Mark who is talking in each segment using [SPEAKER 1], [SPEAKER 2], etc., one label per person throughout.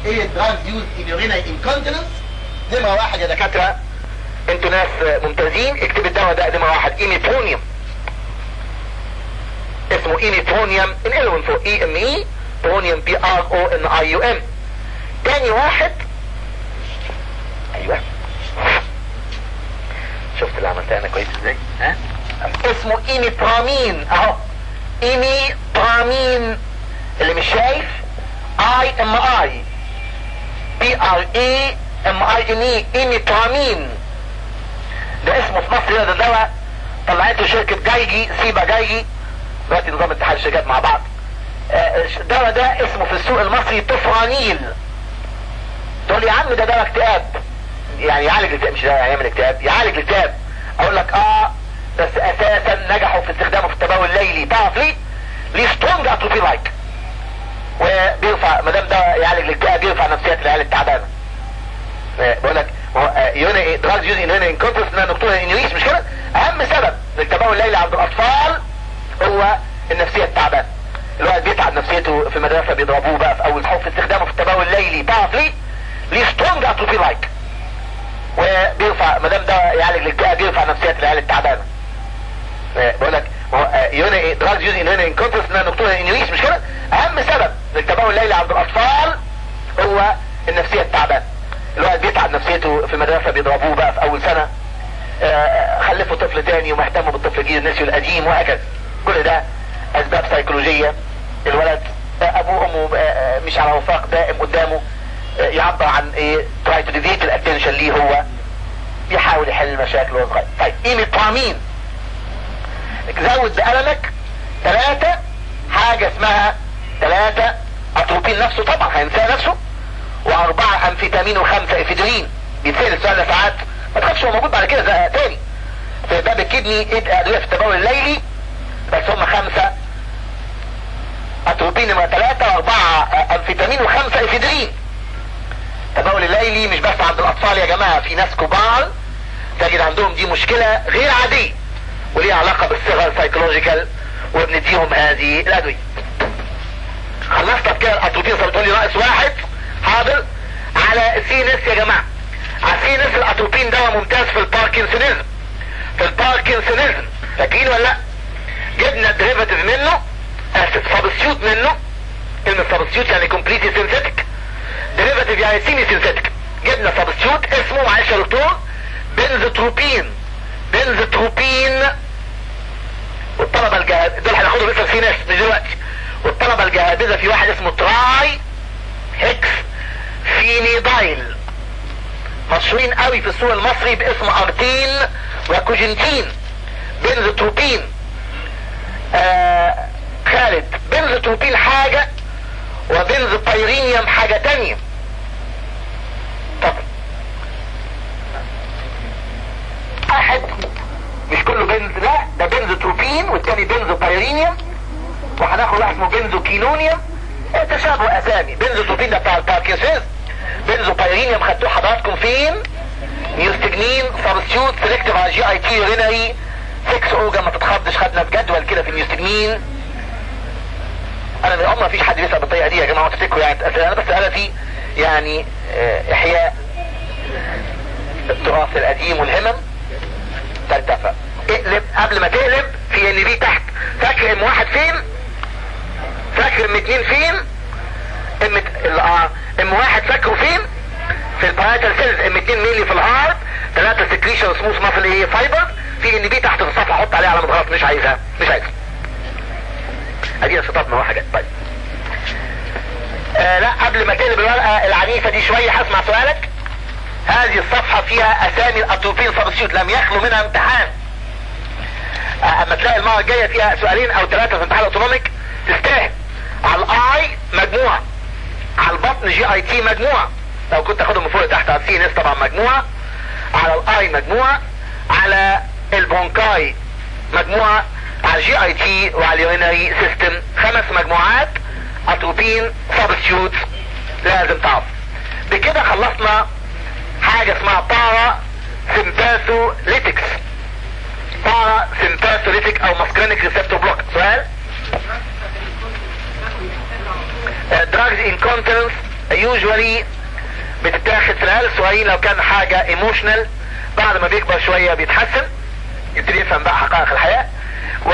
[SPEAKER 1] ايه الدراجز يوز ان يورينري انكونتيننس نمرة واحد يا دكاترة انتوا ناس ممتازين اكتب الدواء ده نمرة واحد ايميترونيوم اسمه ايميترونيوم ان ال فوق اي ام اي برونيوم بي ار او ان اي يو ام تاني واحد ايوه شفت اللي عملتها انا كويس ازاي ها اسمه ايميترامين اهو ايميترامين اللي مش شايف اي ام اي بي ار اي ام اي ان اي ايميترامين ده اسمه في مصر ده دواء طلعته شركة جايجي سيبا جايجي دلوقتي نظام اتحاد الشركات مع بعض الدواء ده اسمه في السوق المصري طفرانيل تقول لي يا عم ده دواء اكتئاب يعني يعالج الاكتئاب مش ده يعمل اكتئاب يعالج الاكتئاب اقول لك اه بس اساسا نجحوا في استخدامه في التبول الليلي تعرف ليه؟ ليه سترونج اتروفي لايك وبيرفع ما دام ده يعالج الاكتئاب بيرفع نفسيات العيال التعبانه بقول لك يونا دراجز يوز ان هنا انكونترس ان دكتور انيويس مش كده اهم سبب للتبول الليلي عند الاطفال هو النفسيه التعبانه الواحد بيتعب نفسيته في المدرسه بيضربوه بقى في اول حب في استخدامه في التبول الليلي تعرف ليه؟ ليه سترونج اتروفي لايك وبيرفع ما دام ده يعالج الاكتئاب بيرفع نفسيات العيال التعبانه بقول لك يونا دراجز يوز ان هنا انكونترس ان دكتور انيويس مش كده اهم سبب للتبول الليلي عند الاطفال هو النفسيه التعبانه الواحد بيتعب نفسيته في المدرسه بيضربوه بقى في اول سنه خلفوا طفل تاني ومهتموا بالطفل الجديد النسي القديم وهكذا كل ده اسباب سيكولوجيه الولد ابوه وامه مش على وفاق دائم قدامه يعبر عن ايه تراي تو ديفيت الاتنشن ليه هو بيحاول يحل المشاكل وهو صغير طيب ايميترامين زود بقلمك ثلاثة حاجة اسمها ثلاثة اتروبين نفسه طبعا هينساه نفسه واربعة امفيتامين وخمسة افيدرين بيتسأل السؤال ده ساعات ما تخافش هو موجود بعد كده زي تاني في باب الكدني ايه ادوية في التبول الليلي بس هم خمسة اتروبين نمرة ثلاثة واربعة امفيتامين وخمسة افيدرين التبول الليلي مش بس عند الاطفال يا جماعة في ناس كبار تجد عندهم دي مشكلة غير عادية وليها علاقة بالصغر سايكولوجيكال وبنديهم هذه الادوية خلصت كده الاتروبين صار تقول لي ناقص واحد حاضر على السي ان اس يا جماعة على السي ان اس الاتروبين دواء ممتاز في الباركنسونيزم في الباركنسونيزم فاكرين ولا لا جبنا ديريفاتيف منه اسف سبستيوت منه كلمة سبستيوت يعني كومبليتلي سينثيتك ديريفاتيف يعني سيمي سينثيتك جبنا سبستيوت اسمه معلش يا دكتور بنزوتروبين بنزوتروبين والطلبة الجهاد دول هناخدهم لسه في ناس مش دلوقتي والطلبة الجهابذة في واحد اسمه تراي هيكس فينيدايل مشهورين قوي في السوق المصري باسم ارتين وكوجنتين بنزوتروبين آه خالد بنزوتروبين حاجة وبنزوبايرينيوم حاجة تانية طب احد مش كله بنز لا ده بنزوتروبين والتاني بنزوبايرينيوم وهناخد واحد اسمه بنزوكينونيوم تشابه اسامي بنزوتروبين ده بتاع الباركنسونز بنزوبايرينيوم خدتوه حضراتكم فين نيوستجنين سبستيوت سيلكتيف على جي اي تي رينري 6 اوجا ما تتخضش خدنا بجدول كده في النيوستجنين انا من عمر مفيش حد بيسال بالطريقه دي يا جماعه تفتكروا يعني انا بس انا في يعني اه احياء التراث القديم والهمم تلتفى اقلب قبل ما تقلب في ان بي تحت فاكر ام واحد فين فاكر ام اتنين فين ام اه ام واحد فاكره فين في البايتال سيلز ام اتنين ميلي في الهارت ثلاثة سكريشن سموث ماسل ايه فايبر في ان بي تحت في الصفحة حط عليها علامة غلط مش عايزها مش عايزها ادينا شطبنا حاجات طيب آه لا قبل ما تقلب الورقة العنيفة دي شوية هسمع سؤالك هذه الصفحة فيها اسامي الاتروبين سبستيوت لم يخلو منها امتحان آه اما تلاقي المرة الجاية فيها سؤالين او ثلاثة في امتحان اوتونوميك تستاهل على الاي مجموعة على البطن جي اي تي مجموعة لو كنت اخدهم من فوق تحت على السي ان اس طبعا مجموعة على الاي مجموعة على البونكاي مجموعة على الجي اي تي وعلى اليورينري سيستم خمس مجموعات اتروبين سبستيوت لازم تعرف بكده خلصنا حاجة اسمها بارا سيمباثوليتكس بارا سيمباثوليتك او ماسكرينيك ريسبتور بلوك سؤال دراجز انكونتنس usually بتتاخد في العيال الصغيرين لو كان حاجة ايموشنال بعد ما بيكبر شوية بيتحسن يبتدي يفهم بقى حقائق الحياة و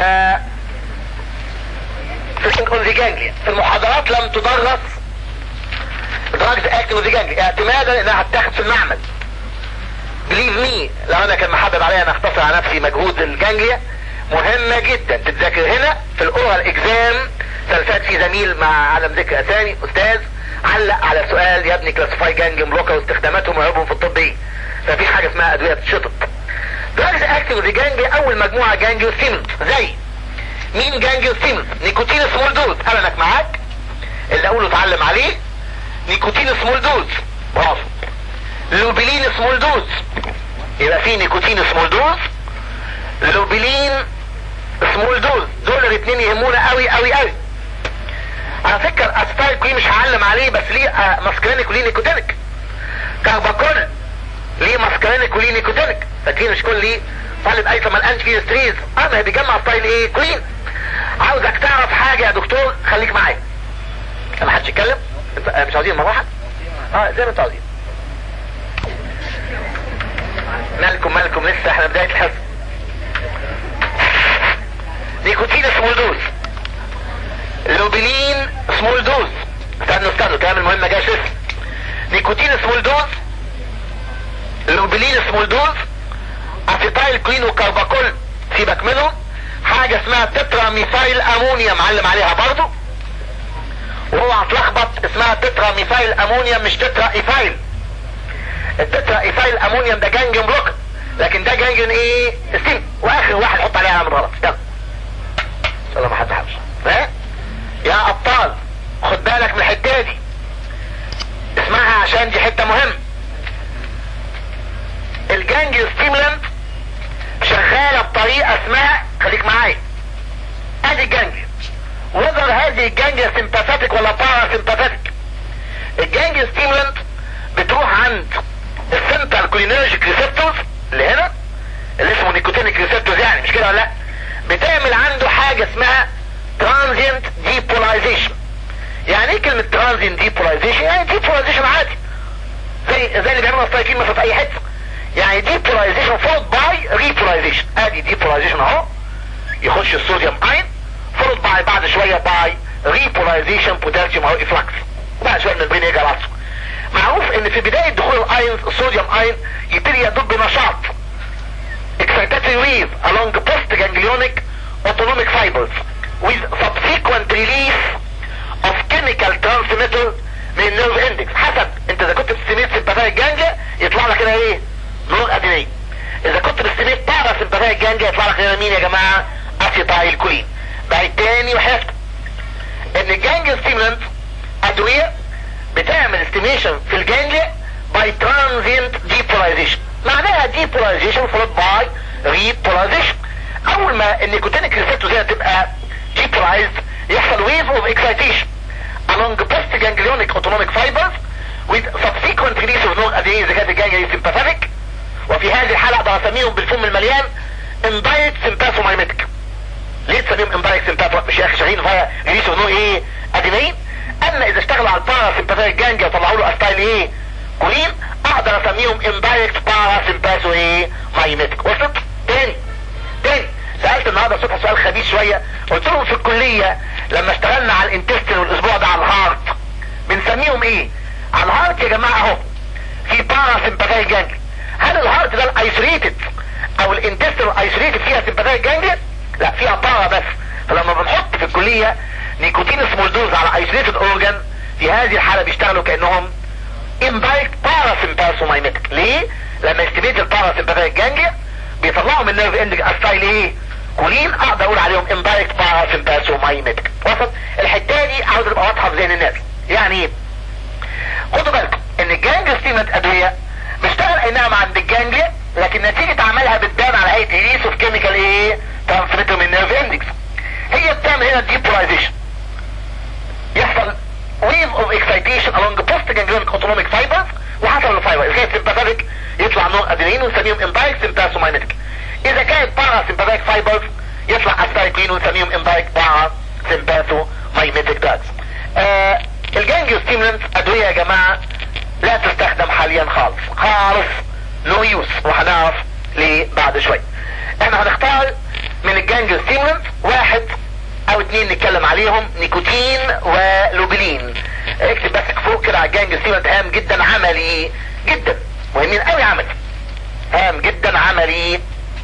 [SPEAKER 1] في المحاضرات لم تدرس دراجز اكتنج اوف جانجلي اعتمادا انها هتاخد في المعمل بليف مي لو انا كان محبب عليا ان اختصر على نفسي مجهود الجانجليا مهمة جدا تتذاكر هنا في الاورال اكزام فات في زميل مع عالم ذكر اسامي استاذ علق على سؤال يا ابني كلاسيفاي جانجليوم بلوكر واستخداماتهم وعيوبهم في الطب ايه ففي حاجة اسمها ادوية بتشطب دراجز اكتنج اوف جانجلي اول مجموعة جانجليو ستيمنت زي مين جانجليو ستيمنت نيكوتين سمول دوز قلمك معاك اللي اقوله اتعلم عليه نيكوتين سمول دوز برافو لوبيلين سمول دوز يبقى في نيكوتين سمول دوز لوبيلين سمول دوز دول الاثنين يهمونا قوي قوي قوي على فكرة استايل كوي مش هعلم عليه بس ليه آه ماسكرينيك وليه نيكوتينيك كارباكول ليه ماسكرينيك وليه نيكوتينيك فاكرين مش كل ليه طالب ايتم الانتي ستريز اه ما هي بيجمع ستايل ايه كوين عاوزك تعرف حاجة يا دكتور خليك معايا ما حدش يتكلم مش عاوزين مروحة اه زي ما انتوا عاوزين مالكم مالكم لسه احنا بداية الحصة نيكوتين سمول دوز لوبيلين سمول دوز استنوا استنوا الكلام المهم ما جاش لسه نيكوتين سمول دوز لوبيلين سمول دوز اسيتايل كلين وكارباكول سيبك منهم حاجة اسمها تترا ميثايل امونيا معلم عليها برضو وهو هتلخبط اسمها تترا ميثايل امونيوم مش تترا ايثايل التترا ايثايل امونيوم ده جانجن بلوك لكن ده جانجن ايه ستيم واخر واحد حط عليه علامه غلط استنى الله ما حد حبش ها يا ابطال خد بالك من الحته دي اسمعها عشان دي حته مهمه الجانج ستيمولانت شغاله بطريقه اسمها خليك معايا ادي الجانج وذر هذه الجانجيا سمباثيك ولا بارا سمباثيك الجانجيا ستيمولنت بتروح عند السنترال كولينرجيك ريسبتورز اللي هنا اللي اسمه نيكوتينيك ريسبتورز يعني مش كده ولا لا بتعمل عنده حاجة اسمها ترانزينت ديبولايزيشن يعني ايه كلمة ترانزينت ديبولايزيشن يعني ديبولايزيشن عادي زي زي اللي بيعملوا السايكين مثلا في اي حتة يعني ديبولايزيشن فولد باي ريبولايزيشن ادي ديبولايزيشن اهو يخش الصوديوم اين فولد باي بعد شوية باي ريبولايزيشن بوتاسيوم او افلاكس بعد شوية من البين يجي راسه معروف ان في بداية دخول الاينز الصوديوم اين يبتدي يدب بنشاط excitatory wave along post-ganglionic autonomic fibers with subsequent release of chemical transmitter من النيرف اندكس حسب انت اذا كنت بتستميت سمباثيك جانجا يطلع لك هنا ايه نور ادينين اذا كنت بتستميت بارا سمباثيك جانجا يطلع لك هنا مين يا جماعه اسيتايل كولين بعد تاني وحياتكم ان الجانجل ستيمولانت ادوية بتعمل استيميشن في الجانجليا باي ترانزينت ديبولايزيشن معناها ديبولايزيشن فولد باي ريبولايزيشن اول ما النيكوتينيك ريسبتورز هنا تبقى ديبولايزد يحصل ويف اوف اكسايتيشن along post ganglionic autonomic fibers with subsequent release of noradrenaline اذا كانت الجانجليا sympathetic وفي هذه الحالة اقدر اسميهم بالفم المليان indirect sympathomimetic ليه تسميهم امبارك سمباثو مش يا اخي شغالين فيها ريليسوا نوع ايه ادينين اما اذا اشتغلوا على البارا سمباثيك جانجا وطلعوا له استايل ايه كولين اقدر اسميهم امبارك بارا سمباثو ايه مايمتك وصلت تاني تاني سألت النهارده الصبح سؤال خبيث شوية قلت لهم في الكلية لما اشتغلنا على الانتستين والاسبوع ده على الهارت بنسميهم ايه على الهارت يا جماعة اهو في بارا سمباثيك جانجا هل الهارت ده الايسوليتد او الانتستين الايسوليتد فيها سمباثيك جانجا لا فيها بارا بس فلما بنحط في الكلية نيكوتين سمول دوز على ايسوليتد اورجان في هذه الحالة بيشتغلوا كأنهم امبايك بارا سمباثومايمتك ليه؟ لما يستميت البارا سمباثيك جانجليا بيطلعوا من نيرف اندج استايل ايه؟ كولين اقدر اقول عليهم امبايك بارا سمباثومايمتك وصل الحتة دي عاوز تبقى واضحة في ذهن الناس يعني ايه؟ خدوا بالكم ان الجانجل ستيمنت ادوية بيشتغل اي نعم عند الجانجليا لكن نتيجة عملها بتبان على هيئة ريليس اوف كيميكال ايه؟ ترانسميتر من نيرف اندكس هي بتعمل هنا ديبولايزيشن يحصل wave of excitation along the post-ganglionic autonomic fibers وحسب الفايبر اذا كانت sympathetic يطلع نوع ادرينالين ونسميهم امبايك سمباثوماينيتك اذا كانت بارا sympathetic fibers يطلع استايكلين ونسميهم امبايك بارا سمباثوماينيتك دراجز آه الجانجيو ستيمولنت ادوية يا جماعة لا تستخدم حاليا خالص خالص نو يوز وهنعرف ليه بعد شوية احنا هنختار من الجانجيو ستيمولنت واحد او اتنين نتكلم عليهم نيكوتين ولوبلين اكتب بس فوق كده على الجانجيو ستيمولنت هام جدا عملي جدا مهمين قوي عملي هام جدا عملي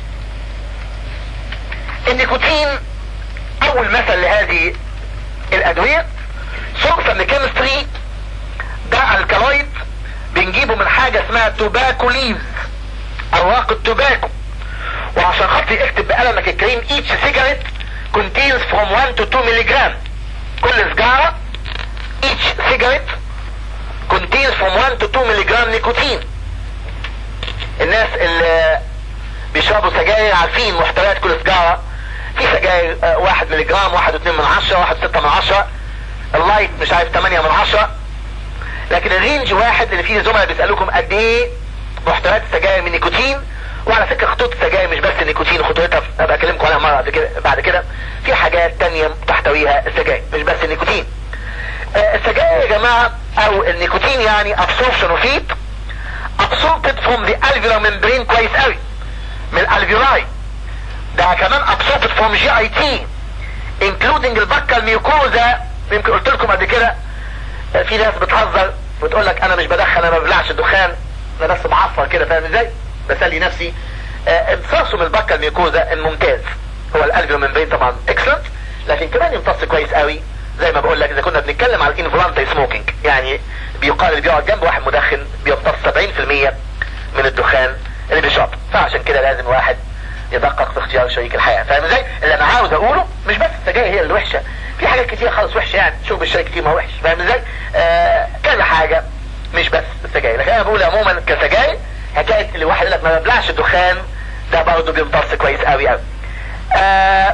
[SPEAKER 1] النيكوتين اول مثل لهذه الادوية سورس ان كيمستري ده الكالويد بنجيبه من حاجة اسمها توباكو ليف اوراق التوباكو وعشان خاطر اكتب بقلمك الكريم each cigarette contains from 1 to 2 مليجرام كل سجارة each cigarette contains from 1 to 2 مليجرام نيكوتين الناس اللي بيشربوا سجاير عارفين محتويات كل سجارة في سجاير اه واحد ملي جرام واحد اتنين من عشرة واحد ستة من عشرة اللايت مش عارف تمانية من عشرة لكن الرينج واحد اللي فيه زملاء بيسألوكم قد ايه محتويات السجاير من نيكوتين وعلى فكرة خطوط السجاير مش بس النيكوتين خطوتها ابقى اكلمكم عنها مرة بعد كده بعد كده في حاجات تانية تحتويها السجاير مش بس النيكوتين اه السجاير يا جماعة او النيكوتين يعني absorption of heat absorbed from the alveolar membrane كويس قوي من الالفيولاي ده كمان absorbed from GIT including البكة الميوكوزا يمكن قلت لكم قبل كده في ناس بتهزر وتقول لك انا مش بدخن انا ما ببلعش الدخان انا بس بعفر كده فاهم ازاي بسلي نفسي امتصاصه من البكة الميوكوزا الممتاز هو الالفيو ممبرين طبعا اكسلنت لكن كمان يمتص كويس قوي زي ما بقول لك اذا كنا بنتكلم على الانفلانتي سموكينج يعني بيقال اللي بيقعد جنب واحد مدخن بيمتص 70% من الدخان اللي بيشرب فعشان كده لازم واحد يدقق في اختيار شريك الحياة فاهم ازاي اللي انا عاوز اقوله مش بس السجاير هي اللي وحشة في حاجات كتير خالص وحشة يعني شوف الشريك كتير ما وحش فاهم ازاي آه كذا حاجة مش بس السجاير لكن انا بقول عموما كسجاير حكاية اللي واحد يقول لك ما ببلعش الدخان ده برضه بيمتص كويس قوي قوي آه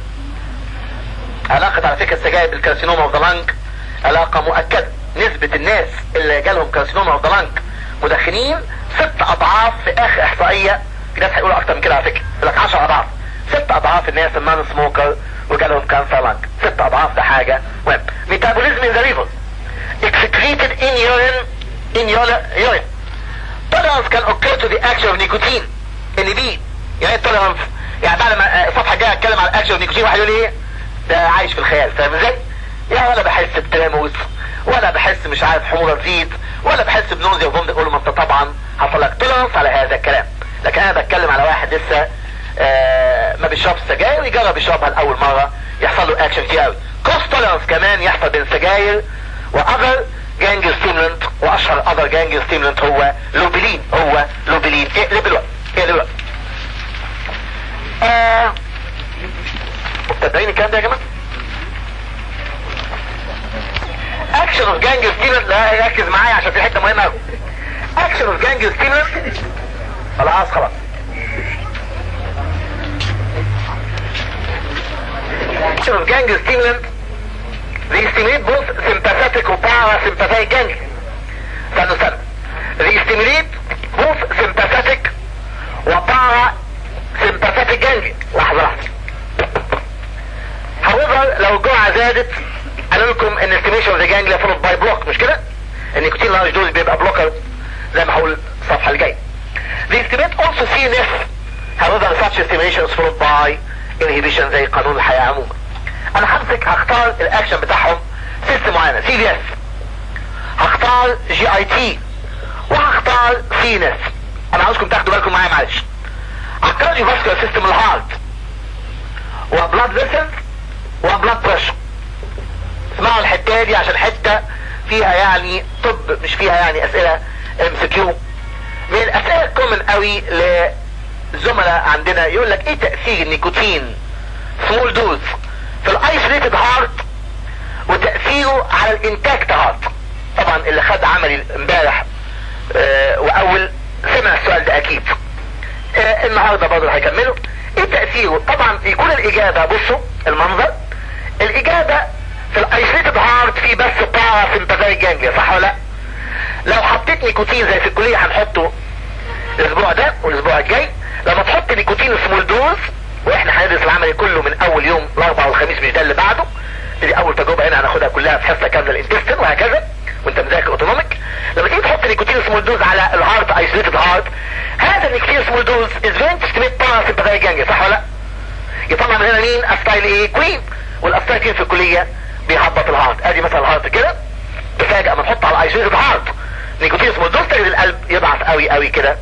[SPEAKER 1] علاقة على فكرة السجاير بالكارسينوما اوف ذا لانج علاقة مؤكدة نسبة الناس اللي جالهم كارسينوما اوف ذا لانج مدخنين ست اضعاف في اخر احصائية في ناس هيقولوا اكتر من كده على فكرة يقول لك 10 اضعاف ست اضعاف الناس النون سموكر وجالهم كانسر لانج ست اضعاف ده حاجة مهم ميتابوليزم ان ذا ليفر excreted in urine in urine tolerance can occur to the action of nicotine ان بي يعني tolerance يعني بعد ما الصفحة الجاية اتكلم على الاكشن اوف نيكوتين واحد يقول ايه ده عايش في الخيال فاهم ازاي؟ يعني ولا بحس بتلامس ولا بحس مش عارف حموضة تزيد ولا بحس بنوزيا وفومت اقول له ما انت طبعا حصل لك تولرنس على هذا الكلام لكن انا بتكلم على واحد لسه آه ما بيشربش سجاير ويجرب يشربها لاول مرة يحصل له اكشن كتير قوي كوست تولرنس كمان يحصل بين سجاير واذر جانجل ستيمولنت واشهر اذر جانجل ستيمولنت هو لوبلين هو لوبلين اقلب الوقت اقلب الوقت آه متابعين الكلام ده يا جماعه اكشن اوف جانج ستيمولنت لا ركز معايا عشان في حته مهمه قوي اكشن اوف جانج ستيمولنت خلاص خلاص action of ganglion stimulant they stimulate both sympathetic و parasympathetic ganglion استنوا استنوا they stimulate both sympathetic و parasympathetic ganglion لحظة لحظة however لو الجرعة زادت قالوا لكم ان estimation of the ganglia followed by block مش كده النيكوتين لارج دوز بيبقى بلوكر زي ما هقول الصفحة الجاية the estimate also CNS however such estimation is followed by inhibition زي قانون الحياة عموما انا همسك هختار الاكشن بتاعهم سيستم معينة سي في اس هختار جي اي تي وهختار سي ان اس انا عاوزكم تاخدوا بالكم معايا معلش هختار جي فاسكولار سيستم الهارت وبلاد فيسلز وبلاد بريشر اسمعوا الحته دي عشان حته فيها يعني طب مش فيها يعني اسئله ام سي كيو من الاسئله الكومن قوي لزملاء عندنا يقول لك ايه تاثير النيكوتين سمول دوز في الايسوليتد هارت وتاثيره على الانتاكت هارت طبعا اللي خد عملي امبارح اه واول سمع السؤال ده اكيد اه النهارده برضه هيكملوا ايه تاثيره طبعا يكون الاجابه بصوا المنظر الاجابه في الايسوليتد هارت في بس بارا سمباثيك جانجليا صح ولا لا لو حطيت نيكوتين زي في الكليه هنحطه الاسبوع ده والاسبوع الجاي لما تحط نيكوتين سمول دوز واحنا هندرس العملي كله من اول يوم الاربعاء والخميس مش ده اللي بعده دي اول تجربه هنا هناخدها كلها في حصه كامله الانتستين وهكذا وانت مذاكر اوتونوميك لما تيجي تحط نيكوتين سمول دوز على الهارت ايسوليتد هارت هذا النيكوتين سمول دوز از فين تستميت باراسمباثيك جانجليا صح ولا لا؟ يطلع من هنا مين؟ استايل ايه؟ كوين والاستايل في الكليه بيهبط الهارت ادي مثلا الهارت كده تفاجئ ما نحط على الايسوليتد هارت نيكوتين سمول دوز تجد القلب يضعف قوي قوي كده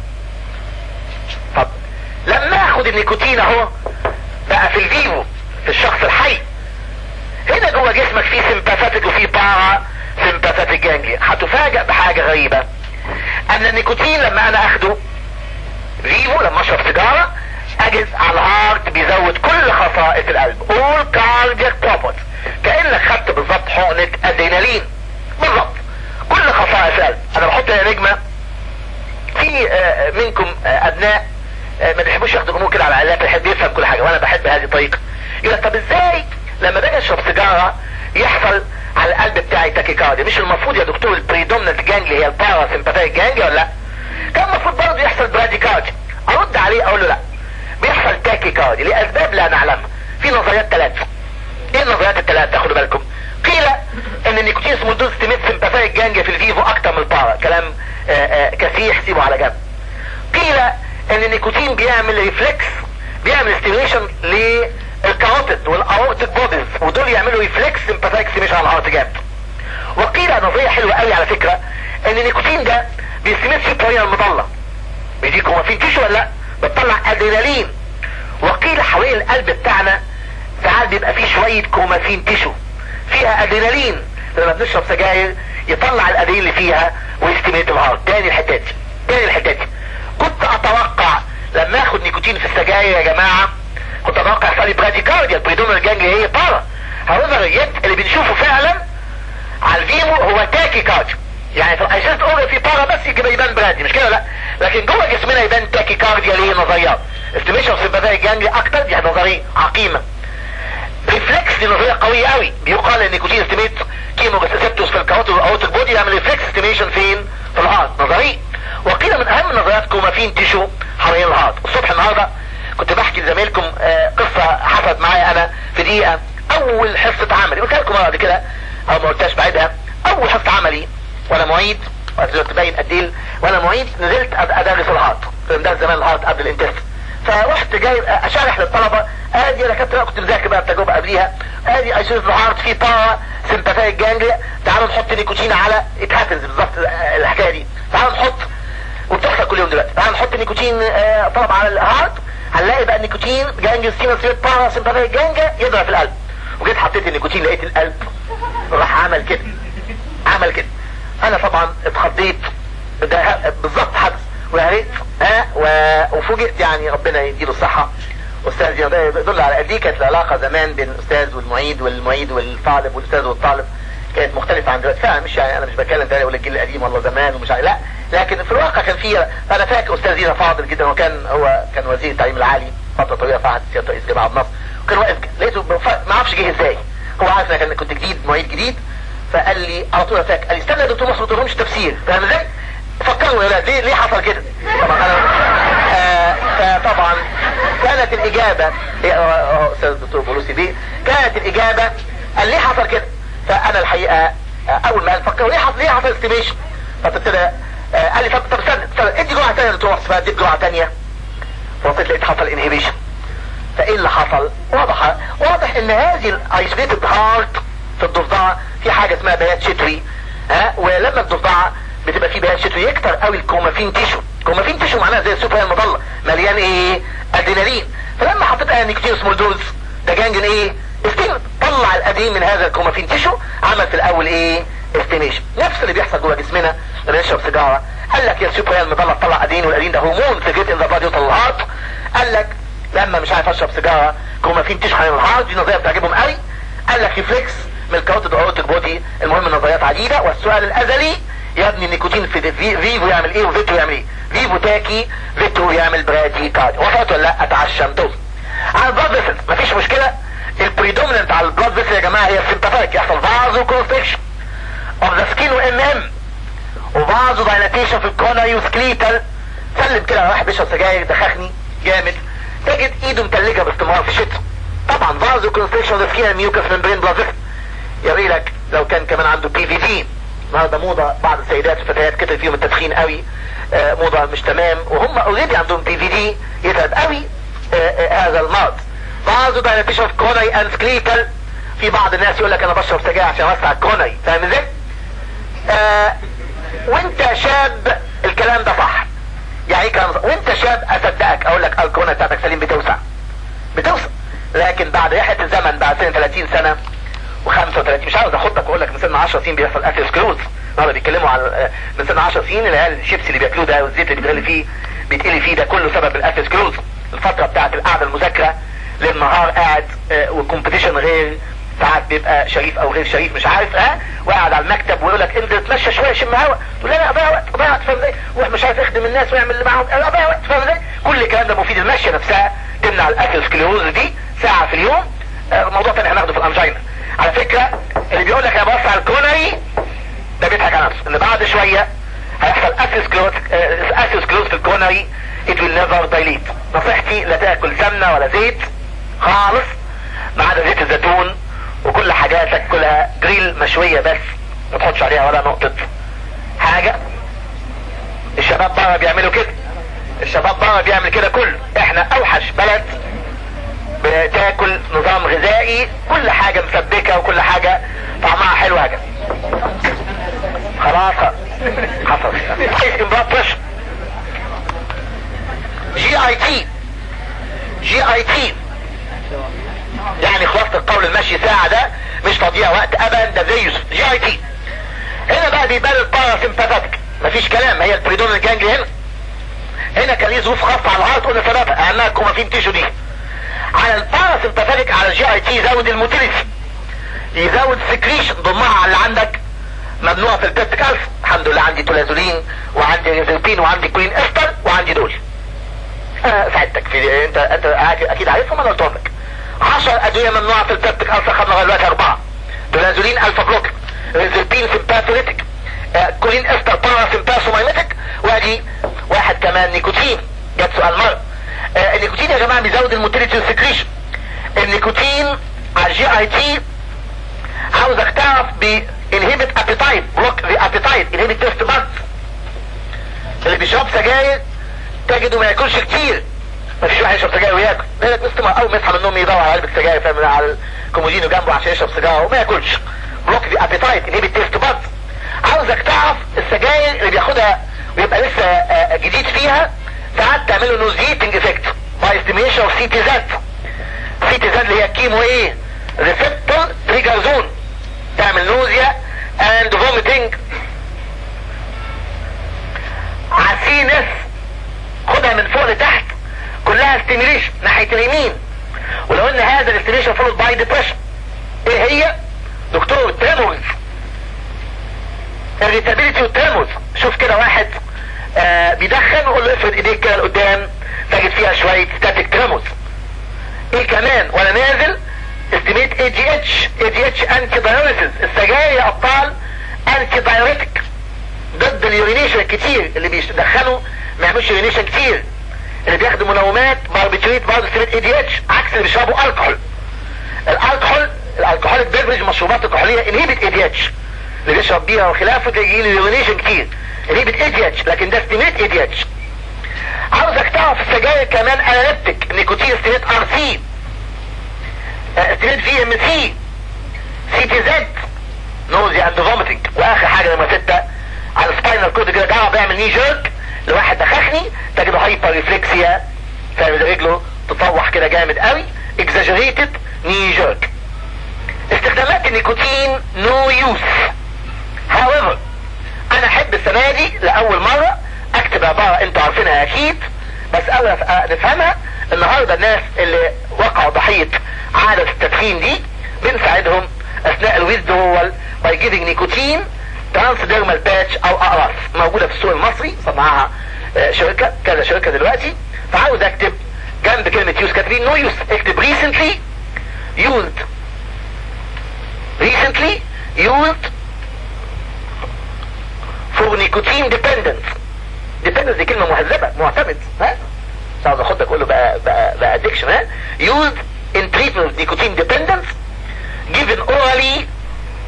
[SPEAKER 1] طب لما اخد النيكوتين اهو بقى في الفيفو في الشخص الحي هنا جوه جسمك في سمباثيك وفي بارا سمباثيك جانجليا هتفاجئ بحاجة غريبة ان النيكوتين لما انا اخده فيفو لما اشرب سيجارة اجد على الهارت بيزود كل خصائص القلب all cardiac properties كأنك خدت بالظبط حقنة ادرينالين بالظبط كل خصائص القلب انا بحط هنا نجمة في منكم ابناء ما بيحبوش ياخدوا امور كده على العلاقات يحب يفهم كل حاجة وانا بحب هذه الطريقة يقول طب ازاي لما باجي اشرب سيجارة يحصل على القلب بتاعي تاكيكارديا مش المفروض يا دكتور البريدومنت جانجلي هي البارا سمباثيك جانجلي ولا لا كان المفروض برضه يحصل براديكارديا ارد عليه اقول له لا بيحصل تاكيكارديا لاسباب لا نعلمها في نظريات ثلاثة ايه النظريات الثلاثة تاخدوا بالكم قيل ان النيكوتين اسمه دوز تميت سمباثيك جانجلي في الفيفو اكتر من البارا كلام آآ آآ كسيح سيبه على جنب قيل ان النيكوتين بيعمل ريفلكس بيعمل ستيميشن للكاروتيد والاورتيك بوديز ودول يعملوا ريفلكس سمباثيك ستيميشن على الهارت جامد وقيل نظريه حلوه قوي على فكره ان النيكوتين ده بيستميت في الطريقه المضله بيديك هو في تيشو ولا لا بتطلع ادرينالين وقيل حوالين القلب بتاعنا ساعات بيبقى فيه شويه كومافين تيشو فيها ادرينالين لما بنشرب سجاير يطلع الادرينالين اللي فيها ويستميت الهارت تاني الحتات تاني الحتات كنت اتوقع لما اخد نيكوتين في السجاير يا جماعه كنت اتوقع يحصل لي براديكارديا البريدومينال جانجلي هي بارا هذا اليد اللي بنشوفه فعلا على الفيمو هو تاكي كارديو يعني في الايسيست اورجن في بارا بس يبقى يبان برادي مش كده لا لكن جوه جسمنا يبان تاكي كارديا ليه نظريات استيميشن سمباثيك جانجلي اكتر دي نظريه عقيمه ريفلكس دي نظريه قويه قوي بيقال ان نيكوتين استيميت كيمو ريسبتورز في الكاروتيد والاوتيك بودي يعمل ريفلكس استيميشن فين في الهارت نظريه وقيل من اهم نظريات كومافين تيشو حوالين الهارت الصبح النهارده كنت بحكي لزمايلكم قصة حصلت معايا انا في دقيقة اول حصة عملي قلت لكم بعد كده او ما قلتهاش بعيدها اول حصة عملي وانا معيد تبين قد ايه وانا معيد نزلت ادرس الهارت كنت مدرس زمان الهارت قبل الانتست فرحت جاي اشرح للطلبة ادي انا كنت كنت مذاكر بقى التجربة قبليها ادي ايسوس الهارت في بارا سمباثيك جانجليا تعالوا نحط نيكوتين على ات هابنز بالظبط الحكايه دي تعالوا نحط وبتحصل كل يوم دلوقتي تعالوا نحط نيكوتين آه طلب على الهارت هنلاقي بقى النيكوتين جانجل سينا سيرت بارا سمباثيك جانجا يضرب في القلب وجيت حطيت النيكوتين لقيت القلب راح عمل كده عمل كده انا طبعا اتخضيت ده بالظبط حدث وهريت ها وفوجئت يعني ربنا يديله الصحة استاذ ده يدل على دي كانت العلاقة زمان بين الاستاذ والمعيد والمعيد والطالب والاستاذ والطالب كانت مختلفة عن دلوقتي فعلا مش يعني انا مش بتكلم تاني اقول الجيل القديم والله زمان ومش لا لكن في الواقع كان في انا فاكر استاذ زينة فاضل جدا وكان هو كان وزير التعليم العالي فترة طويلة فقعد سيادة رئيس جامعة مصر وكان واقف لقيته ما اعرفش جه ازاي هو عارف انا كنت جديد معيد جديد فقال لي على طول فاكر قال لي استنى يا دكتور مصر ما تقولهمش تفسير فاهم ازاي؟ فكروا يا ولاد ليه ليه حصل كده؟ طبعا انا آه فطبعا كانت الاجابه استاذ الدكتور بولوسي بيه كانت الاجابه قال ليه حصل كده؟ فانا الحقيقه اول ما فكروا ليه حصل ليه حصل استيميشن؟ فابتدى قال لي طب طب استنى استنى ادي جرعه ثانيه يا دكتور فاديت جرعه ثانيه فبصيت لقيت حصل انهبيشن فايه اللي حصل؟ واضح واضح ان هذه الايسوليتد هارت في الضفدعه في حاجه اسمها بيات شتوي ها ولما الضفدعه بتبقى فيه بيات شتوي يكتر قوي الكومافين تيشو الكومافين تيشو معناها زي السوبر المضله مليان ايه؟ ادرينالين فلما حطيت نيكوتين سمول دوز ده جانجن ايه؟ استيم طلع القديم من هذا الكومافين تيشو عمل في الاول ايه؟ استيميشن نفس اللي بيحصل جوه جسمنا لما نشرب سيجاره قال لك يا السوبر المضله طلع ادين والادين ده هرمون سجلت ان ذا بادي الهارت قال لك لما مش عارف اشرب سيجاره كومافين تيشو حوالين الهارت دي نظريه بتعجبهم قوي قال لك ريفلكس من الكاروتيد اورتيك بودي المهم النظريات عديده والسؤال الازلي يا ابني النيكوتين في فيفو يعمل ايه وفيتو يعمل ايه فيفو تاكي فيتو يعمل برادي كارد وصلت ولا لا اتعشمتوا على البلاد فيسل مفيش مشكله البريدوميننت على البلاد فيسل يا جماعه هي السيمباثيك يحصل فازو كونستريكشن اوف ذا سكين وام ام وفازو دايلاتيشن في الكورنري وسكليتال سلم كده واحد بيشرب سجاير دخخني جامد تجد ايده متلجه باستمرار في الشتاء طبعا فازو كونستريكشن اوف ذا سكين ميوكس ممبرين بلاد فيسل يوري لك لو كان كمان عنده بي في دي النهارده موضه بعض السيدات والفتيات كتر فيهم التدخين قوي آه موضه مش تمام وهم اوريدي عندهم بي في دي يتعب قوي آه آه هذا المرض بعض دايلاتيشن اوف كوروني اند سكليتال في بعض الناس يقول لك انا بشرب سجاير عشان اوسع الكوروني فاهم ازاي؟ آه وانت شاب الكلام ده صح يعني ايه كلام صح وانت شاب اصدقك اقول لك الكوروني بتاعتك سليم بتوسع بتوسع لكن بعد ريحة الزمن بعد سنة 30 سنة و35 مش عاوز اخدك واقول لك من سن 10 سنين بيحصل اثيروسكلوز النهارده بيتكلموا على من سن 10 سنين العيال الشيبسي اللي بياكلوه ده والزيت اللي بيتغلي فيه بيتقلي فيه ده كله سبب الاثيروسكلوز الفترة بتاعت القعدة المذاكرة للنهار قاعد آه والكومبيتيشن غير ساعات بيبقى شريف او غير شريف مش عارف اه وقاعد على المكتب ويقول لك انت تتمشى شويه شم هوا تقول لا اضيع وقت اضيع وقت فاهم ازاي مش عارف يخدم الناس ويعمل اللي معاهم اضيع وقت فاهم ازاي كل الكلام ده مفيد المشيه نفسها تمنع الاثيروسكلوز دي ساعه في اليوم آه موضوع تاني هناخده في الانجينا على فكره اللي بيقول لك يا بص على الكونري ده بيضحك على نفسه ان بعد شويه هيحصل اثيروسكلوز اثيروسكلوز في الكونري it will never dilate نصيحتي لا تاكل سمنه ولا زيت خالص ما عدا زيت الزيتون وكل حاجاتك كلها جريل مشوية بس ما تحطش عليها ولا نقطة حاجة الشباب بره بيعملوا كده الشباب بره بيعمل كده كله احنا اوحش بلد بتاكل نظام غذائي كل حاجة مسبكة وكل حاجة طعمها حلو حاجة خلاص حصل امبراطش جي اي تي جي اي تي يعني خلاصة القول المشي ساعة ده مش تضييع وقت ابدا ده زي يوسف جي اي تي هنا بقى بيبان الباراسمباثيك مفيش كلام هي البريدون الجانجلي هنا هنا كان ليه ظروف خاصة على الهارت قلنا سببها اهمها الكومافين تيشو دي على الباراسمباثيك على الجي اي تي يزود الموتيليتي يزود سكريشن ضمها على اللي عندك ممنوع في البيبتيك الف الحمد لله عندي تولازولين وعندي ريزلبين وعندي كولين استر وعندي دول آه ساعدتك في انت انت اكيد عارفهم انا قلتهم لك 10 ادوية ممنوعة في البيبتيك الف خدنا لغايه دلوقتي اربعة تولازولين الفا بلوك ريزلبين سمباثوليتيك آه كولين استر بارا سمباثومايمتيك وادي واحد كمان نيكوتين جت سؤال مرة آه النيكوتين يا جماعة بيزود الموتيليتي والسكريشن النيكوتين على الجي اي تي عاوزك تعرف بي inhibit appetite block the appetite inhibit taste buds اللي بيشرب سجاير تجده ما ياكلش كتير ما فيش واحد يشرب سجاير وياكل لانك مستمع اول ما يصحى من النوم يدور على علبه سجاير فاهم على الكومودينو جنبه عشان يشرب سيجاره وما ياكلش بلوك ذا ابيتايت inhibit taste buds عاوزك تعرف السجاير اللي بياخدها ويبقى لسه جديد فيها ساعات تعمله نوزيتنج افكت باي ستيميشن اوف سي تي زد سي تي زد اللي هي كيمو ايه ريسبتور تريجر زون تعمل نوزيا اند فوميتنج عسينس خدها من فوق لتحت كلها ستيميليشن ناحية اليمين ولو ان هذا الاستيميليشن فولد باي ديبريشن ايه هي دكتور تريمورز الريتابيليتي والتريمورز شوف كده واحد آه بيدخن وقول له افرد ايديك كده لقدام تجد فيها شوية ستاتيك تريمورز ايه كمان وانا نازل استيميت اي جي اتش اي جي اتش انتي دايوريسز السجاير يا ابطال انتي دايوريتك ضد اليورينيشن الكتير اللي بيدخنوا ما يعملوش يورينيشن كتير اللي بياخدوا منومات باربيتريت برضه استيميت اي جي اتش عكس اللي بيشربوا الكحول الالكحول الالكحوليك بيفرج مشروبات الكحوليه انهيبت اي جي اتش اللي بيشرب بيها وخلافه تجي له يورينيشن كتير انهيبت اي جي اتش لكن ده استيميت اي جي اتش عاوزك تعرف السجاير كمان اناليبتيك نيكوتين استيميت ار سي استيميت في ام سي سي تي زد نوزي اند فوميتنج واخر حاجه نمره سته على السباينال كود كده جرب اعمل ني جيرك لواحد دخخني تجده هايبر ريفلكسيا فاهم رجله تطوح كده جامد قوي اكزاجريتد ني جيرك استخدامات النيكوتين نو يوز however انا احب السنه دي لاول مره اكتب عباره انتوا عارفينها اكيد بس اول نفهمها النهارده الناس اللي وقعوا ضحيه عادة التدخين دي بنساعدهم اثناء الويزدرول باي جيفنج نيكوتين ترانسديرمال باتش او اقراص موجودة في السوق المصري صنعها شركة كذا شركة دلوقتي فعاوز اكتب جنب كلمة يوز كاتبين نو يوز اكتب recently used recently used for nicotine dependence dependence دي كلمة مهذبة معتمد ها مش عاوز اخدك اقول له بقى بقى بقى addiction ها used in treatment of nicotine dependence given orally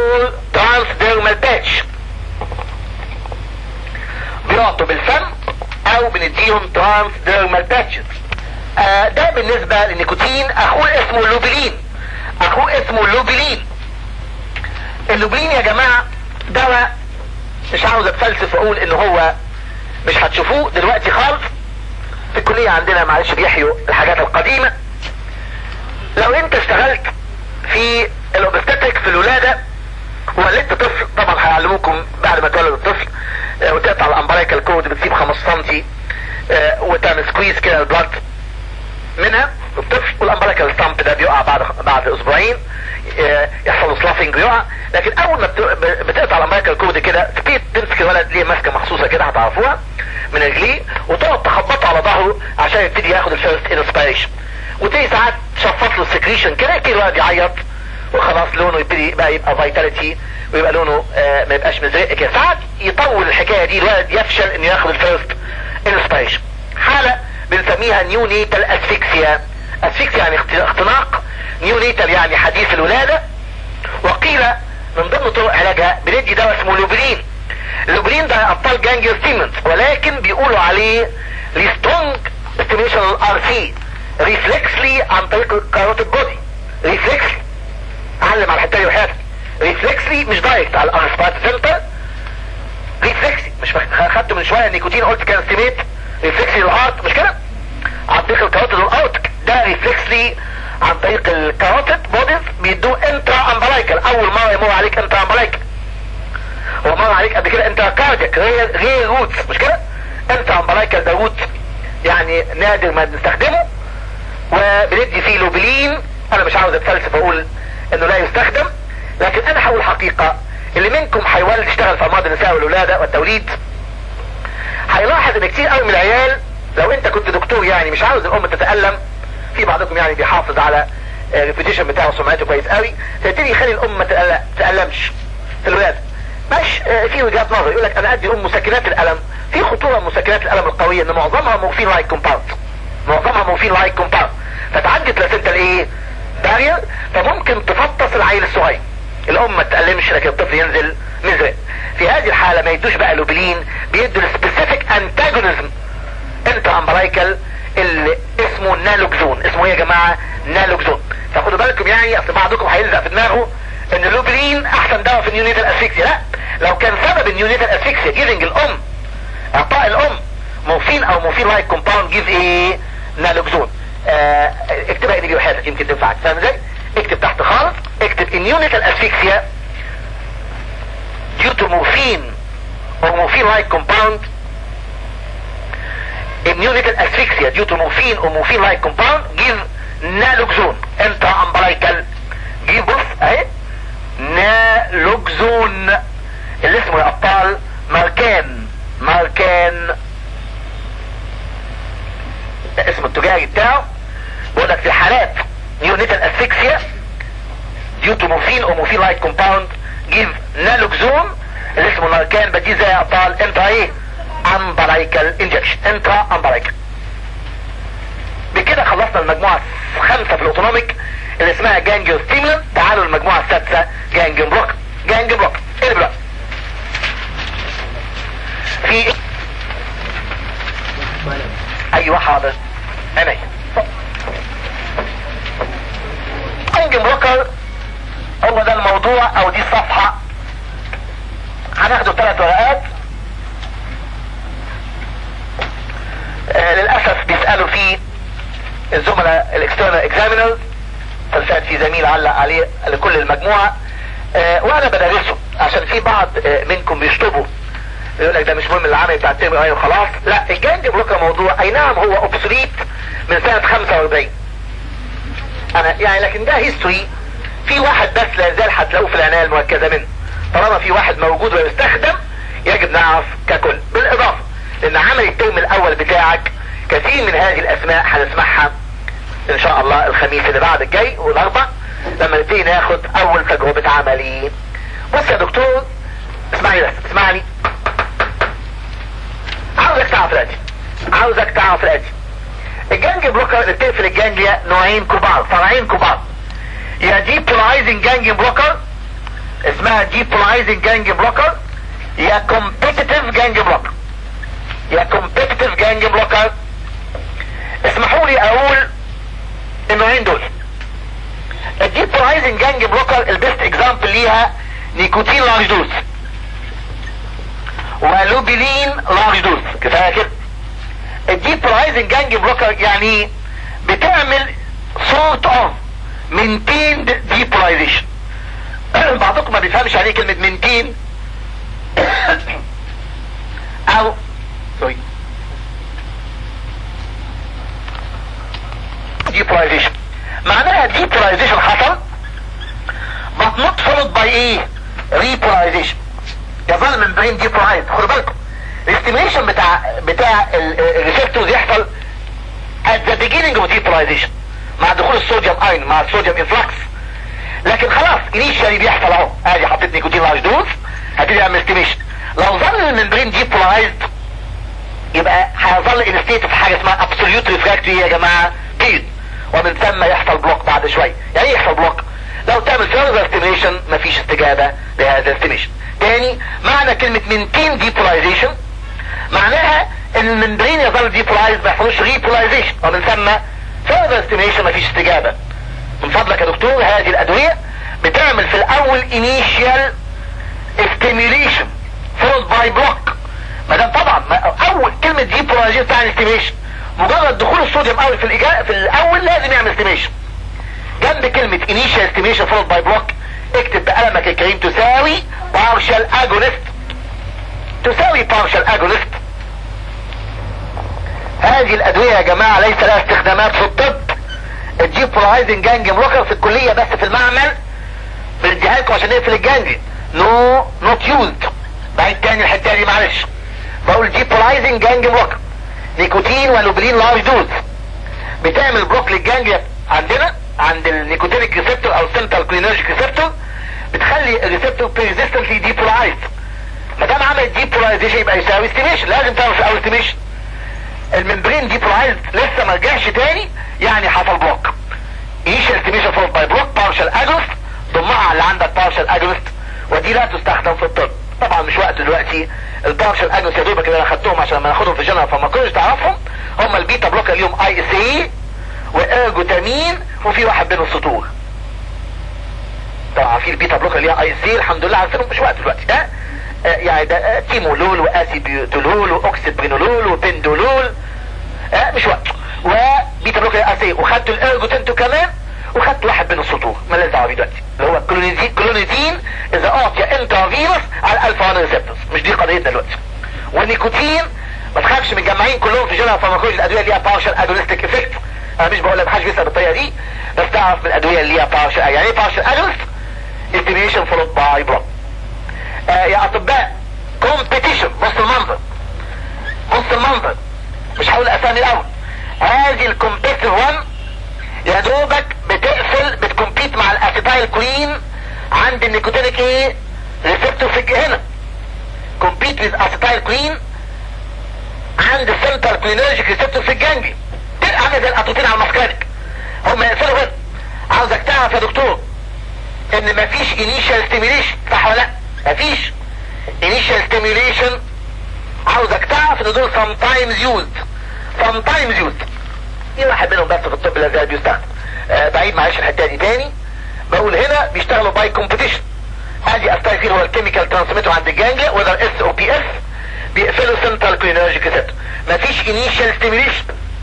[SPEAKER 1] اور ترانسديرمال باتش بيعطوا بالفم او بنديهم ترانسديرمال باتشز آه ده بالنسبة للنيكوتين اخوه اسمه اللوبلين اخوه اسمه اللوبلين اللوبلين يا جماعة دواء مش عاوز اتفلسف واقول ان هو مش هتشوفوه دلوقتي خالص في الكلية عندنا معلش بيحيوا الحاجات القديمة لو انت اشتغلت في الاوبستاتريك في الولادة وولدت طفل طبعا هيعلموكم بعد ما تولد الطفل اه وتقطع الامبريكال كود بتسيب 5 سم اه وتعمل سكويز كده البلد منها الطفل والامبريكال ستامب ده بيقع بعد بعد اسبوعين اه يحصل له سلافنج ويقع لكن اول ما بتقطع الامبريكال كود كده تبتدي تمسك الولد ليه ماسكه مخصوصه كده هتعرفوها من رجليه وتقعد تخبطه على ظهره عشان يبتدي ياخد الفيرست انسبيريشن وتيجي ساعات تشفط له السكريشن كده يبتدي الولد يعيط وخلاص لونه يبتدي بقى يبقى فيتاليتي ويبقى لونه آه ما يبقاش مزرق كده ساعات يطول الحكايه دي الولد يفشل انه ياخد الفيرست انسبيريشن حاله بنسميها نيونيتال اسفيكسيا اسفيكسيا يعني اختناق نيونيتال يعني حديث الولاده وقيل من ضمن طرق علاجها بندي دواء اسمه لوبرين اللوبرين ده ابطال جانجيو ستيمنت ولكن بيقولوا عليه ريسترونج ستيميشن الار سي ريفلكسلي عن طريق الكاروتيد بودي ريفلكسلي علم على الحته دي وحياتك ريفلكسلي مش دايركت على الار سبات سنتر ريفلكسي مش خدت من شويه النيكوتين قلت كان ستيميت ريفلكسي للهارت مش كده عن طريق الكاروتيد والاوتك ده ريفلكسلي عن طريق الكاروتيد بوديز بيدوه انترا امبلايكال اول مره يمر عليك انترا امبلايكال هو مر عليك قبل كده انترا كارديك غير غير روتس مش كده انترا امبلايكال ده روت يعني نادر ما بنستخدمه وبندي فيه لوبلين انا مش عاوز اتفلسف اقول انه لا يستخدم لكن انا هقول حقيقة اللي منكم هيولد يشتغل في امراض النساء والولادة والتوليد هيلاحظ ان كتير قوي من العيال لو انت كنت دكتور يعني مش عاوز الام تتألم في بعضكم يعني بيحافظ على الريبيتيشن بتاعه وسمعته كويس قوي فيبتدي يخلي الام ما تتألمش في الولادة مش في وجهات نظر يقول لك انا ادي الام مسكنات الالم في خطورة مسكنات الالم القوية ان معظمها مورفين لايك كومباوند معظمها مورفين لايك كومباوند فتعدي بلاسنتا الايه بارير فممكن تفطس العيل الصغير الام ما تتألمش لكن الطفل ينزل مزرق في هذه الحالة ما يدوش بقى لوبلين بيدوا السبيسيفيك انتاجونيزم انت امبرايكال اللي اسمه نالوكزون اسمه ايه يا جماعة نالوكزون فخدوا بالكم يعني اصل بعضكم هيلزق في دماغه ان اللوبلين احسن دواء في النيونيتال اسفيكسيا لا لو كان سبب النيونيتال اسفيكسيا جيفنج الام اعطاء الام مورفين او مورفين لايك كومباوند جيف ايه نالوكزون اه اكتبها ان دي وحياتك يمكن تنفعك فاهم ازاي اكتب تحت خالص اكتب immunital asphyxia due to morphine or morphine like compound immunital asphyxia due to morphine or morphine like compound give naloxone intra umbilical give بص اهي نالوكزون اللي اسمه يا ابطال ماركان ماركان ده اسمه التجاري بتاعه بيقول لك في حالات نيونيتال اسفيكسيا due to morphine or morphine like compound give naloxone اللي اسمه ناركان بدي زي ابطال انترا ايه امبرايكال انجكشن انترا امبرايكال بكده خلصنا المجموعة الخامسة في الاوتونوميك اللي اسمها جانجيو ستيمولان تعالوا المجموعة السادسة جانجيو بلوك جانجيو بلوك ايه بلوك في ايوه حاضر عينيا جانجيو بلوكر هو ده الموضوع او دي الصفحة هناخده ثلاث ورقات آه للأسف بيسألوا فيه الزملاء الاكسترنال اكزامينرز فلسات في زميل علق عليه لكل المجموعة آه وانا بدرسه عشان في بعض آه منكم بيشطبوا يقول لك ده مش مهم العمل بتاع الترم الاولاني وخلاص لا الجانج بلوكر موضوع اي نعم هو اوبسوليت من سنة 45 انا يعني لكن ده هيستوري في واحد بس لا يزال هتلاقوه في العناية المركزة منه طالما في واحد موجود ويستخدم يجب نعرف ككل بالاضافة لان عمل الترم الاول بتاعك كثير من هذه الاسماء هنسمعها ان شاء الله الخميس اللي بعد الجاي والاربع لما نبتدي ناخد اول تجربة عملي بص يا دكتور اسمعني بس اسمعني عاوزك تعرف الاتي عاوزك تعرف الاتي الجانج بلوكر اللي بتقفل الجانجليا نوعين كبار فرعين كبار يا دي بولايزنج جانج بلوكر اسمها depolarizing ganglion بلوكر يا competitive ganglion بلوكر يا competitive ganglion بلوكر اسمحوا لي اقول النوعين دول الديبولايزنج جانج بلوكر البيست اكزامبل ليها نيكوتين لارج دوز ولوبيلين لارج دوز كفايه كده الديبولايزنج جانج بلوكر يعني بتعمل سورت اوف مينتيند ديبولايزيشن بعضكم ما بيفهمش عليه كلمه مينتين او سوري depolarization معناها depolarization حصل but not followed by ايه repolarization يظل membrane depolarized خدوا بالكم الاستيميشن بتاع بتاع الريسبتورز يحصل at the beginning of depolarization مع دخول الصوديوم اين مع الصوديوم انفلكس لكن خلاص انيشالي بيحصل اهو ادي حطيت نيكوتين لارج دوز هبتدي اعمل استيميشن لو ظل الممبرين ديبولايزد يبقى هيظل ان ستيت في حاجه اسمها ابسوليوت ريفراكتوري يا جماعه بيريد ومن ثم يحصل بلوك بعد شوي يعني ايه يحصل بلوك لو تعمل فيرذر استيميشن مفيش استجابه لهذا الاستيميشن تاني معنى كلمه مينتين ديبولايزيشن معناها ان الممبرين يظل ديبولايز ما يحصلوش ريبولايزيشن ومن ثم فيرذر استيميشن مفيش استجابه من فضلك يا دكتور هذه الادويه بتعمل في الاول انيشيال استيميليشن فولد باي بلوك ما دام طبعا اول كلمه ديبولايزيشن تعني استيميشن مجرد دخول الصوديوم اول في الإجابة في الاول لازم يعمل استيميشن جنب كلمة initial estimation followed by block اكتب بقلمك الكريم تساوي partial agonist تساوي partial agonist هذه الادوية يا جماعة ليس لها استخدامات في الطب الجيبولايزنج جانج بلوكر في الكلية بس في المعمل بنديها لكم عشان نقفل الجانج نو نوت يوزد بعيد تاني الحتة دي معلش بقول جيبولايزنج جانج بلوكر نيكوتين ولوبرين لارج دوز بتعمل بلوك للجانجليا عندنا عند النيكوتينيك ريسبتور او السنترال كلينرجيك ريسبتور بتخلي الريسبتور بيرزيستنتلي ديبولايزد ما دام عملت ديبولايزيشن يبقى يساوي استيميشن لازم تعمل في اول استيميشن الممبرين ديبولايزد لسه ما رجعش تاني يعني حصل بلوك انيشال استيميشن فولد باي بلوك بارشال اجونست ضمها على اللي عندك بارشال اجونست ودي لا تستخدم في الطب طبعا مش وقت دلوقتي البارشال اجونست يا دوبك اللي انا خدتهم عشان لما ناخدهم في جنرال فما كنتش تعرفهم هم البيتا بلوكر ليهم اي اس اي وارجوتامين وفي واحد بين السطور طبعا في البيتا بلوكر ليها اي اس اي الحمد لله عارفينهم مش وقت دلوقتي ده آه يعني ده تيمولول واسيبيوتولول واوكسيبرينولول وبندولول آه مش وقت وبيتا بلوكر اس اي وخدت الارجوتنتو كمان وخدت واحد بين السطور مالناش دعوه بيه دلوقتي اللي هو الكلونيزين كلونيزين اذا اعطي انترافيروس على الالفا 1 ريسبتورز مش دي قضيتنا دلوقتي والنيكوتين ما تخافش متجمعين كلهم في جنرال فارماكولوجي الادويه اللي ليها بارشال اجونستيك افكت انا مش بقول لك محدش بيسال بالطريقه دي بس تعرف من الادويه اللي ليها بارشال يعني ايه بارشال اجونست استيميشن فولود باي بلوك يا اطباء كومبيتيشن بص المنظر بص المنظر مش هقول اسامي الاول هذه الكومبيتيف 1 يا دوبك بتقفل بتكمبيت مع الاسيتايل كولين عند النيكوتينيك ايه ريسبتور في هنا كومبيت ويز اسيتايل كولين عند السنتر كلينرجيك ريسبتور في الجنجي عامل زي القطوتين على المسكانك هم يقفلوا هنا عاوزك تعرف يا دكتور ان مفيش انيشال ستيميليشن صح ولا لا مفيش انيشال ستيميليشن عاوزك تعرف ان دول sometimes used sometimes used في واحد منهم بس في الطب الذي بيستخدم آه بعيد معلش الحته دي تاني بقول هنا بيشتغلوا باي كومبيتيشن ادي استايفين هو الكيميكال ترانسميتر عند الجانجليا وده اس او بي اس بيقفلوا سنترال كلينرجيك ريسبتور مفيش انيشال ستيميليشن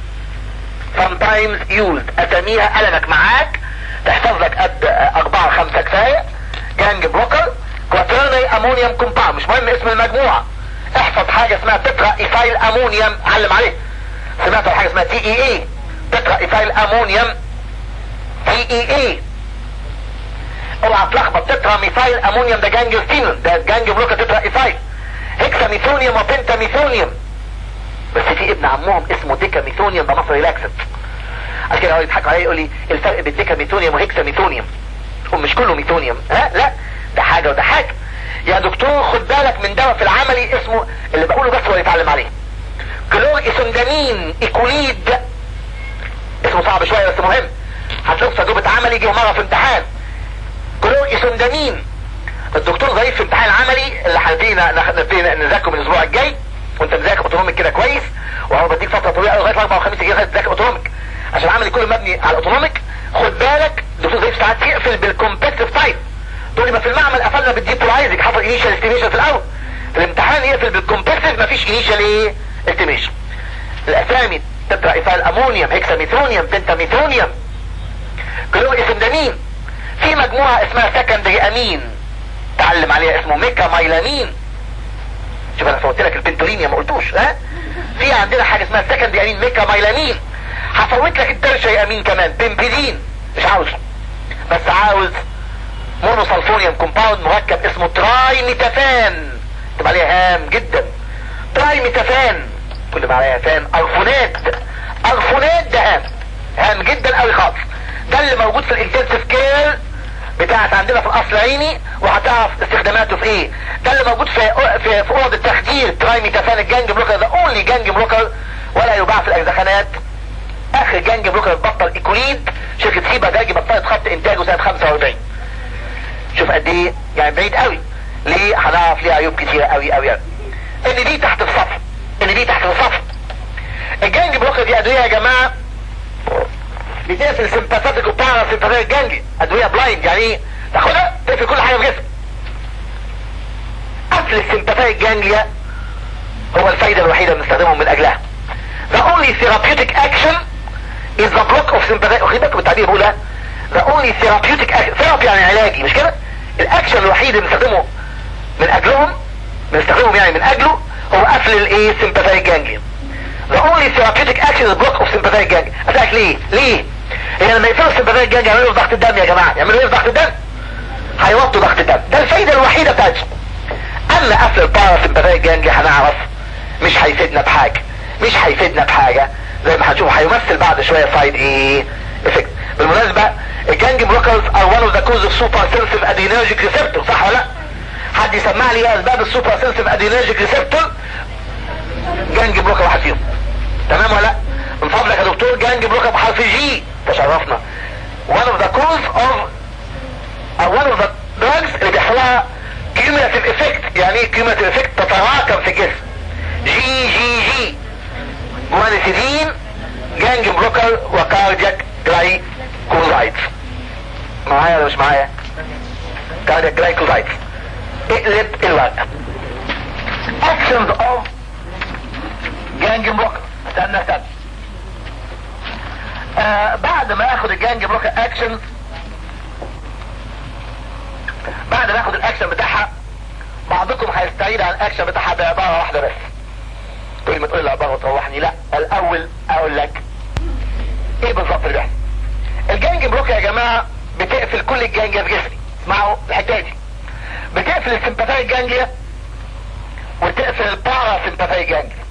[SPEAKER 1] sometimes used اسميها قلمك معاك تحفظ لك قد اربعة خمسة كفاية جانج بلوكر كواترنري امونيوم كومباوند مش مهم اسم المجموعة احفظ حاجة اسمها تترا ايثايل امونيوم علم عليه سمعت حاجة اسمها تي اي اي تترا ايثايل امونيوم تي اي اي اوعى تلخبط تترا ميثايل امونيوم ده جانج ستينون ده جانج بلوكر تترا ايثايل هيكسا ميثونيوم وبنتا ميثونيوم بس في ابن عمهم اسمه ديكا ميثونيوم ده مصري لاكسنت عشان كده هو يضحك عليا يقول لي الفرق بين ديكا ميثونيوم وهيكسا ميثونيوم هو مش كله ميثونيوم ها لا ده حاجه وده حاجه يا دكتور خد بالك من دواء في العملي اسمه اللي بقوله بس هو يتعلم عليه كلور اسندامين ايكوليد اسمه صعب شويه بس مهم هتشوف تجربه عملي جه مره في امتحان كلور اسندامين الدكتور ضيف في امتحان العملي اللي هنبتدي نبتدي نذاكره من الاسبوع الجاي وانت مذاكر اوتونوميك كده كويس وهو بديك فتره طويله لغايه الاربعاء والخميس تجي تذاكر اوتونوميك عشان العمل كله مبني على الاوتونوميك خد بالك الدكتور ضيف ساعات يقفل بالكومبتيتيف تايب تقول لي ما في المعمل قفلنا بالديبولايزنج حصل انيشال استيميشن في الاول في الامتحان يقفل بالكومبتيتيف مفيش انيشال ايه استيميشن الاسامي تترا ايثايل امونيوم هيكساميثونيوم بنتاميثونيوم كلهم اسم دمين في مجموعة اسمها سكندري امين تعلم عليها اسمه ميكا مايلامين شوف انا فوت لك البنتولين يا ما قلتوش ها في عندنا حاجة اسمها سكندري امين ميكا مايلامين هفوت لك الترشري امين كمان بنبيدين مش عاوزه بس عاوز مونوسلفونيوم كومباوند مركب اسمه تراي ميتافان تبقى عليها هام جدا تراي ميتافان كل ما عليها فان ارفونات ارفونات ده هام هام جدا قوي خالص ده اللي موجود في الانتنسيف كير بتاعت عندنا في الاصل عيني وهتعرف استخداماته في ايه ده اللي موجود في في, في اوضه التخدير تراي ميتافان الجنج بلوكر ده اونلي جنج بلوكر ولا يباع في الاجزخانات اخر جنج بلوكر بطل ايكوليد شركه سيبا داجي بطلت خط انتاجه سنه 45 شوف قد ايه يعني بعيد قوي ليه هنعرف ليه عيوب كتيره قوي قوي قوي ان دي تحت الصف ان دي تحت الصف الجنج بلوكر دي ادويه يا جماعه بتقفل سمباثيك وبارا سمباثيك الجنجي ادويه بلايند يعني ايه تاخدها تقفل كل حاجه في جسمك قفل السمباثيك جانجليا هو الفايده الوحيده اللي بنستخدمه من اجلها the only therapeutic action is the block of sympathetic واخد بالك بالتعبير بقول the only therapeutic action therapy يعني علاجي مش كده الاكشن الوحيد اللي بنستخدمه من اجلهم بنستخدمهم يعني من اجله هو قفل الايه sympathetic جانجليا the only therapeutic action is block of sympathetic ganglion اسالك ليه ليه هي لما يقفلوا السمباثيك جانج يعملوا في ضغط الدم يا جماعه يعملوا ايه في ضغط الدم هيوطوا ضغط الدم ده الفايده الوحيده بتاعتهم اما قفل البارا سمباثيك جانج هنعرف مش هيفيدنا بحاجه مش هيفيدنا بحاجه زي ما هتشوف هيمثل بعد شويه سايد ايه افكت بالمناسبه الجانج بلوكرز ار وان اوف ذا كوز اوف سوبر سنسيف ادينرجيك ريسبتور صح ولا لا حد يسمع لي ايه اسباب السوبر سنسيف ادينرجيك ريسبتور جانج بلوكر واحد فيهم تمام ولا لا من فضلك يا دكتور جانج بلوكر بحرف جي تشرفنا one of the cause of or one of the drugs اللي بيحصلها cumulative effect يعني ايه cumulative effect تتراكم في الجسم جي جي جي جوانيسيدين جانج بلوكر وكاردياك جلايكوزايدز معايا ولا مش معايا كاردياك جلايكوزايدز اقلب الورقه actions of جانج بلوكر استنى استنى آه بعد ما اخد الجانج بلوكر اكشن بعد ما اخد الاكشن بتاعها بعضكم هيستعيد عن الاكشن بتاعها بعبارة واحدة بس تقول ما تقول العبارة وتروحني لا الاول اقول لك ايه بالظبط اللي بيحصل الجانج بلوكر يا جماعة بتقفل كل الجانجيا في جسمي اسمعوا الحكاية دي بتقفل السمباثيك جانجيا وتقفل البارا سمباثيك جانجيا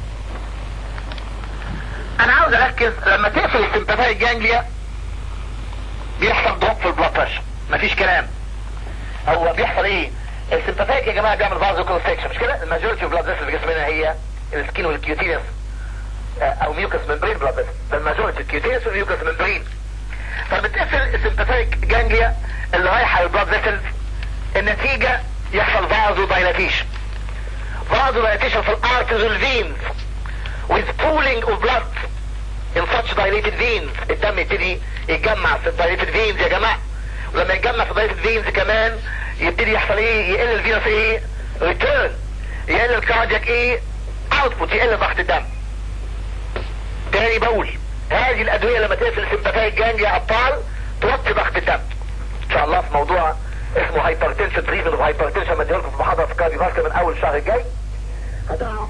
[SPEAKER 1] انا عاوز اركز لما تقفل السمباثيك جانجليا بيحصل دروب في البلاد بريشر مفيش كلام هو بيحصل ايه السمباثيك يا جماعه بيعمل فازو كونستكشن مش كده الماجورتي اوف بلاد فيسل في جسمنا هي السكين والكيوتينس او ميوكس ممبرين بلاد فيسل ده الماجورتي الكيوتينس والميوكس ممبرين فبتقفل السمباثيك جانجليا اللي رايحه للبلاد فيسلز النتيجه يحصل فازو دايلاتيشن فازو دايلاتيشن في الارترز والفينز with pooling of blood in such dilated veins الدم يبتدي يتجمع في dilated veins يا جماعة ولما يتجمع في dilated veins كمان يبتدي يحصل ايه يقل الفينس ايه return يقل الكاردياك ايه output يقل ضغط الدم تاني بقول هذه الادوية لما تقفل السمباثيك جانج يا ابطال توطي ضغط الدم ان شاء الله في موضوع اسمه هايبرتنشن تريتمنت اوف هايبرتنشن مديلكم في محاضرة في كارديو من اول الشهر الجاي هتعرف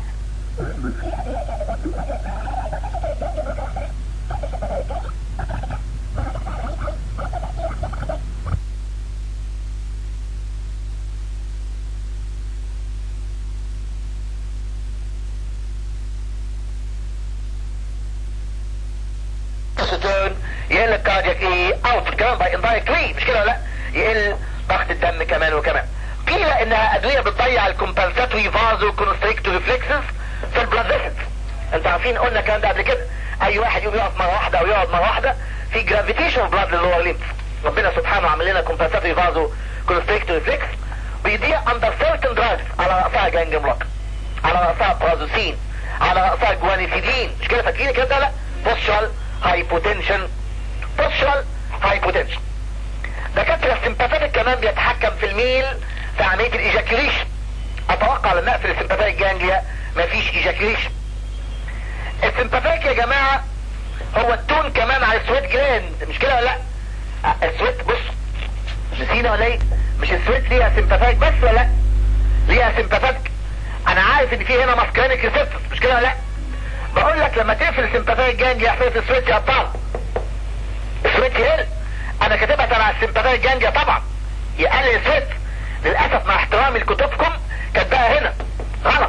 [SPEAKER 1] يقل الكاردياك ايه اوت كمان باي اندايركتلي مش كده لا يقل ضغط الدم كمان وكمان قيل انها ادويه بتضيع الكومبنساتوري فازو كونستريكتور ريفلكسز في البلاد فيسلز انتوا عارفين قلنا الكلام ده قبل كده اي واحد يقوم يقف مره واحده او يقعد مره واحده في جرافيتيشن اوف بلاد للور ليمف ربنا سبحانه عمل لنا كومبنساتوري فازو كونستريكتور ريفلكس بيضيع اندر سيرتن دراجز على رأسها جانج بلوك على رأسها برازوسين على رأسها جوانيفيدين مش كده فاكرين الكلام ده لا بوستشال هايبوتنشن بوستشال هايبوتنشن دكاترة السمباثيك كمان بيتحكم في الميل في عملية الايجاكيوليشن اتوقع لما اقفل السمباثيك جانجليا مفيش ايجاكيوليشن السمباثيك يا جماعة هو التون كمان على السويت جلاند مش كده ولا لا أه، السويت بص نسينا ولا ايه مش السويت ليها سمباثيك بس ولا لا ليها سمباثيك انا عارف ان في هنا ماسكرينيك ريسبتورز مش كده ولا لا بقول لك لما تقفل السمباثيك جانج يحصل في السويت يا ابطال السويت يقل انا كاتبها تبع السمباثيك جانج طبعا يقلل السويت للاسف مع احترامي لكتبكم كاتباها هنا غلط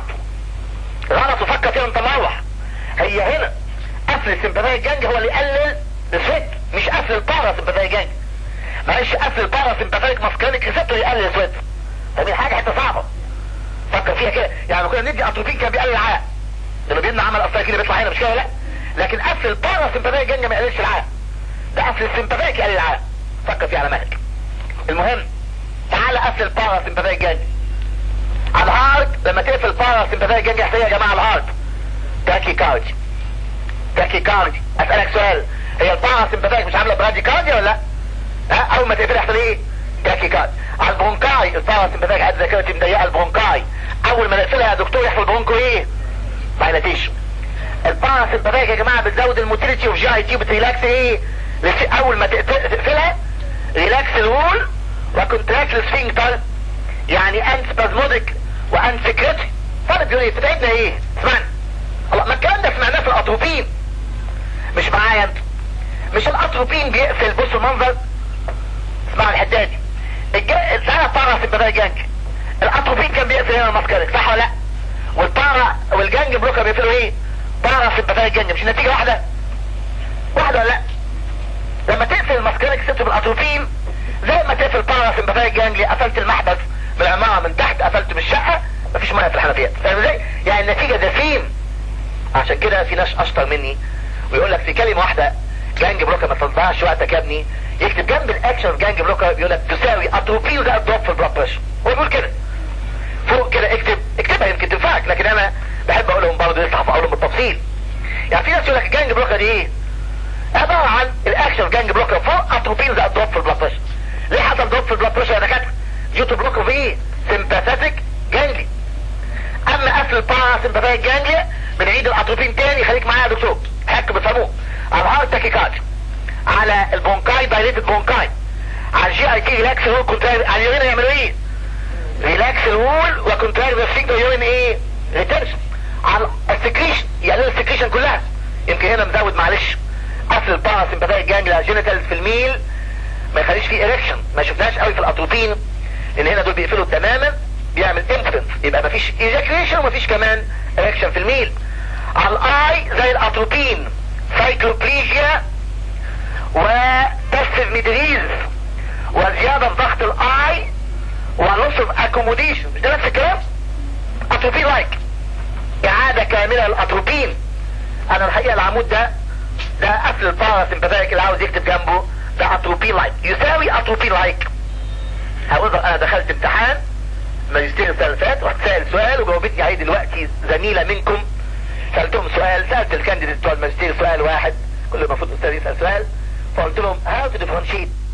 [SPEAKER 1] غلط وفكر فيها انت مروح هي هنا قفل السمباثيك جانج هو اللي يقلل السويت مش قفل البارا سمباثيك جانج معلش قفل البارا سمباثيك ماسكرينيك ريسبتور يقلل السويت فدي حاجه حته صعبه فكر فيها كده يعني كنا ندي اتروبين كان بيقلل العرق لما بيمنع عمل اصلا كده بيطلع هنا مش كده لا لكن قفل البارا سمباثيك جانج ما يقللش العرق ده قفل السمباثيك يقلل العرق فكر فيه على مهلك المهم تعالى قفل البارا سمباثيك جانج على الهارت لما تقفل البارا سمباثيك جانج يحصل يا جماعه الهارت تاكي كاردي تاكي كاردي اسالك سؤال هي البارا سمباثيك مش عامله برادي كاردي ولا لا ها اول ما تقفل يحصل ايه تاكي كارد على البرونكاي البارا سمباثيك عاد ذاكرتي مضيقه البرونكاي اول ما نقفلها يا دكتور يحصل برونكو ايه دايلاتيشن البارا سمباثيك يا جماعه بتزود الموتيليتي اوف جي تي بتريلاكس ايه لس- اول ما تقت- تقفلها ريلاكس الوول وكونتراكت السفنكتر يعني انت سبازموديك وانت سكرتي فرق بيقول ايه بتتعبنا ايه اسمعني الله ما الكلام ده سمعناه في الاتروبين مش معايا انت مش الاتروبين بيقفل بص المنظر اسمع الحته دي الج- تعالى بارا سمباثيك جانج الاتروبين كان بيقفل هنا الماسكاريك صح ولا لا والبارا والجانج بلوكر بيقفلوا ايه بارا سمباثيك جانج مش النتيجه واحده واحده ولا لا لما تقفل الماسكاريك سيبت بالاتروبين زي ما تقفل بارا سمباثيك جانج قفلت المحبس من العماره من تحت قفلت من الشقه مفيش ميه في الحنفيات فاهم ازاي يعني النتيجه دفين عشان كده في ناس اشطر مني ويقول لك في كلمه واحده جانج بلوكر ما تضيعش وقتك يا ابني يكتب جنب الاكشن جانج بلوكر يقول لك تساوي اتروبي وده دروب في البلاد بريشر هو بيقول كده فوق كده اكتب اكتبها يمكن تنفعك لكن انا بحب اقولهم برضه لسه هقولهم بالتفصيل يعني في ناس يقول لك الجانج بلوكر دي ايه عباره عن الاكشن جانج بلوكر فوق اتروبين زائد دروب في البلاد بريشر ليه حصل دروب في البلاد بريشر يا دكاتره جيتو بلوكر في ايه سمباثيك جانجلي اما قفل البارا سمباثيك جانجليا بنعيد الاتروبين تاني خليك معايا يا دكتور حك بيسموه على الهارت تاكيكارد على البونكاي دايليتد بونكاي على الجي اي تي ريلاكس الوول كونتراكت على اليورين يعملوا ايه ريلاكس الوول وكونتراكت السفنكتر يورين ايه ريتنشن على السكريشن يقللوا السكريشن كلها يمكن هنا مزود معلش قفل البارا سمباثيك جانجليا جينيتال في الميل ما يخليش فيه اريكشن ما شفناش قوي في الاتروبين ان هنا دول بيقفلوا تماما بيعمل امبتنس يبقى مفيش ايجاكيوليشن ومفيش كمان اريكشن في الميل على الاي زي الاتروبين سايكلوبليجيا وباسيف ميدريز وزيادة في ضغط الاي ونص في اكوموديشن مش ده نفس الكلام اتروبين لايك اعادة كاملة للاتروبين انا الحقيقة العمود ده ده قفل البارا سمباثيك اللي عاوز يكتب جنبه ده اتروبين لايك يساوي اتروبين لايك هقول لك انا دخلت امتحان ماجستير السنه اللي فاتت رحت سائل سؤال وجاوبتني عليه دلوقتي زميله منكم سالتهم سؤال سالت الكانديديت بتوع الماجستير سؤال واحد كل المفروض استاذ يسال سؤال فقلت لهم هاو تو ديفرنشيت